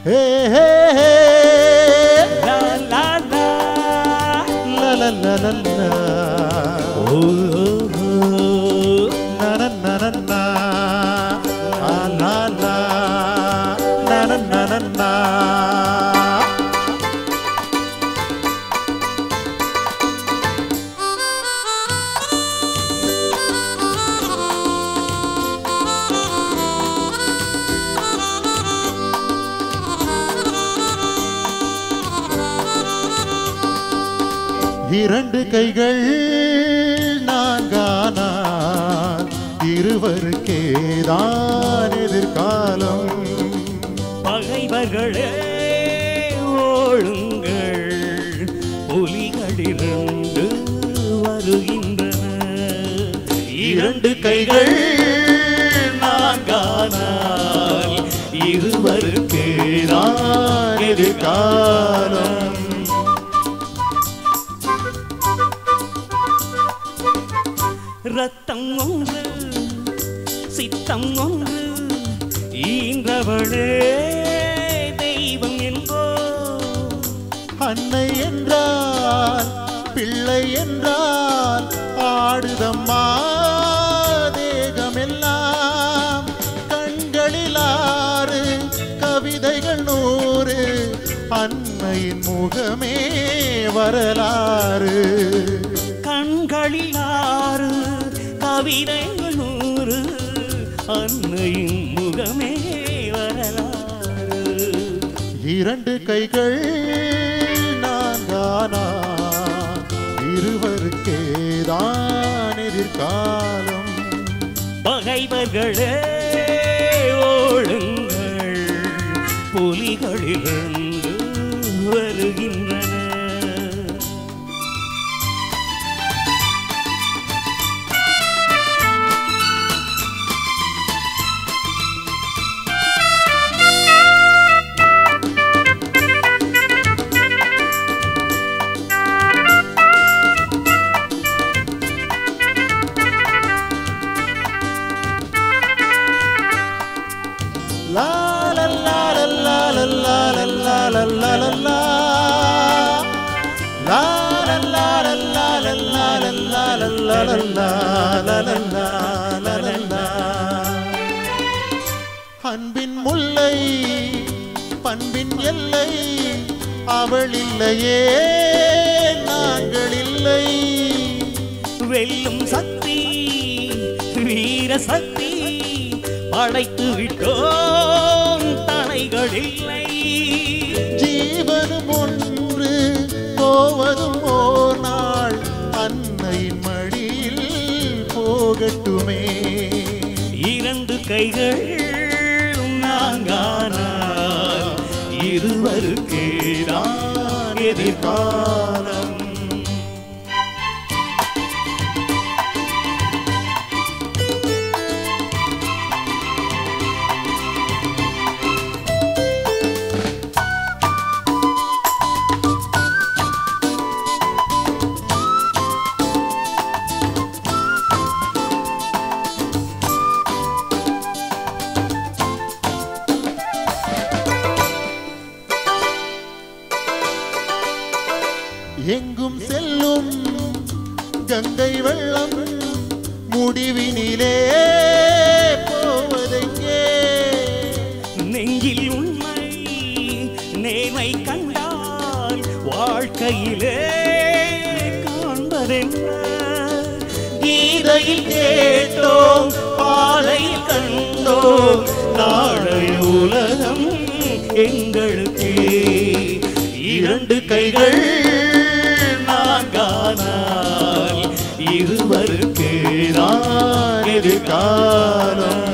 ஹே ஹே ஹே லா லா லா லா லா லா லா லா ஓ ஓ, ஓ. Na na na na na. La la la. Na na na na na. இரண்டு கைகள் நாங்கானால் இருவருக்கேதான் எதிர்காலம் பகைவர்களே ஓழுங்கள் புலிகளிலிருந்து வருகின்றன இரண்டு கைகள் நாங்கானால் இருவருக்கேதான் எதிர்காலம் ரத்தம் ஒன்று சித்தம் ஒன்று ஈன்றவளே தெய்வம் என்போ அன்னை என்றால் பிள்ளை என்றால் ஆடுதம்மா தேகமெல்லாம் கண்களில் ஆறு கவிதைகள் நூறு அன்னையின் முகமே வரலாறு கண்களில் ஆறு கவிதைகள் நூறு அன்னையின் முகமே வரலாறு இரண்டு கைகள் நாங்கானா இருவருக்கேதான் எதிர்காலம் பகைவர்களே ஓடுங்கள் புலிகளிலிருந்து வருகின்றன லா லா லா லா லா லா லா லா லா லா லா லா. லா லா லா லா லா லா லா லா லா லா லா லா லா லா லா லா லா. அன்பின் முல்லை பண்பின் எல்லை அவள் இல்லையே நாங்கள் இல்லை வெல்லும் சக்தி வீர சக்தி படைத்து விட்டோம் தடைகள் இல்லை ஜீவனும் ஒன்று போவதும் ஓர் நாள் அன்னையின் மடியில் போகட்டுமே இரண்டு கைகள் நாங்கானால் இருவருக்கே தான் எதிர்காலம் எங்கும் செல்லும் கங்கை வெள்ளம் முடிவினிலே போவதெங்கே நெஞ்சில் உண்மை நேர்மை கண்டால் வாழ்க்கையிலே காண்பதென்ன கீதையில் கேட்டோம் பாதையில் கண்டோம் நாளைய உலகம் எங்களுக்கு இரண்டு கைகள் நாங்கானால் இருவருக்கு நான் எதிர்காலம்